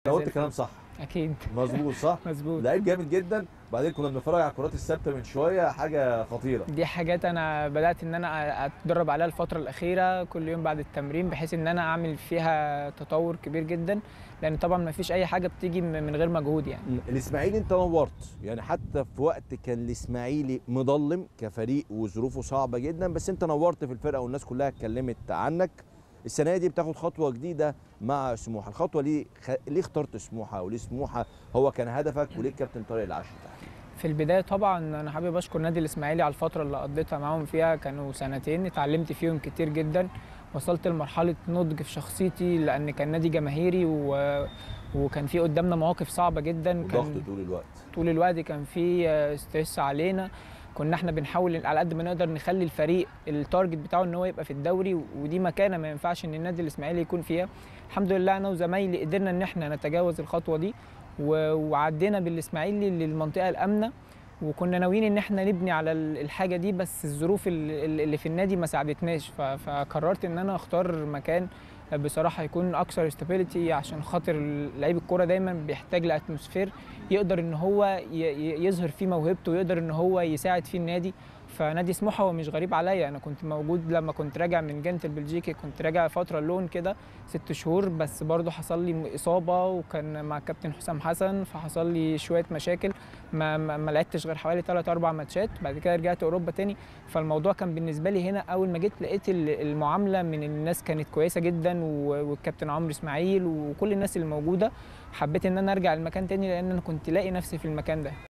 انت قلت كلام صح اكيد مظبوط صح مظبوط لعيب جامد جدا بعدين كنا بنتفرج على الكرات الثابته من شويه حاجه خطيره دي حاجات انا بدات ان انا اتدرب عليها الفتره الاخيره كل يوم بعد التمرين بحيث ان انا اعمل فيها تطور كبير جدا لان طبعا ما فيش اي حاجه بتيجي من غير مجهود يعني الاسماعيلي انت نورت يعني حتى في وقت كان الاسماعيلي مظلم كفريق وظروفه صعبه جدا بس انت نورت في الفرقه والناس كلها اتكلمت عنك السنه دي بتاخد خطوه جديده مع سموحه الخطوه دي خ... ليه اخترت سموحه وليه سموحه هو كان هدفك وليه الكابتن طارق العشري تحديدا في البدايه طبعا انا حابب اشكر نادي الاسماعيلي على الفتره اللي قضيتها معاهم فيها كانوا سنتين اتعلمت فيهم كتير جدا وصلت لمرحله نضج في شخصيتي لان كان نادي جماهيري و... وكان في قدامنا مواقف صعبه جدا ضغط كان طول الوقت طول الوقت كان في ستريس علينا كنا احنا بنحاول على قد ما نقدر نخلي الفريق التارجت بتاعه ان هو يبقى في الدوري ودي مكانه ما ينفعش ان النادي الاسماعيلي يكون فيها الحمد لله انا وزمايلي قدرنا ان احنا نتجاوز الخطوه دي وعدينا بالاسماعيلي للمنطقه الامنه وكنا ناويين ان احنا نبني على الحاجه دي بس الظروف اللي في النادي ما ساعدتناش فقررت ان انا اختار مكان بصراحه يكون اكثر استابيليتي عشان خاطر لعيب الكوره دايما بيحتاج لاتموسفير يقدر ان هو يظهر فيه موهبته ويقدر ان هو يساعد فيه النادي فنادي سموحه هو مش غريب عليا انا كنت موجود لما كنت راجع من جنت البلجيكي كنت راجع فتره لون كده ست شهور بس برضه حصل لي اصابه وكان مع الكابتن حسام حسن فحصل لي شويه مشاكل ما, ما, ما لعبتش غير حوالي 3 4 ماتشات بعد كده رجعت اوروبا تاني فالموضوع كان بالنسبه لي هنا اول ما جيت لقيت المعامله من الناس كانت كويسه جدا والكابتن عمرو اسماعيل وكل الناس اللي موجوده حبيت ان انا ارجع المكان تاني لان انا كنت لاقي نفسي في المكان ده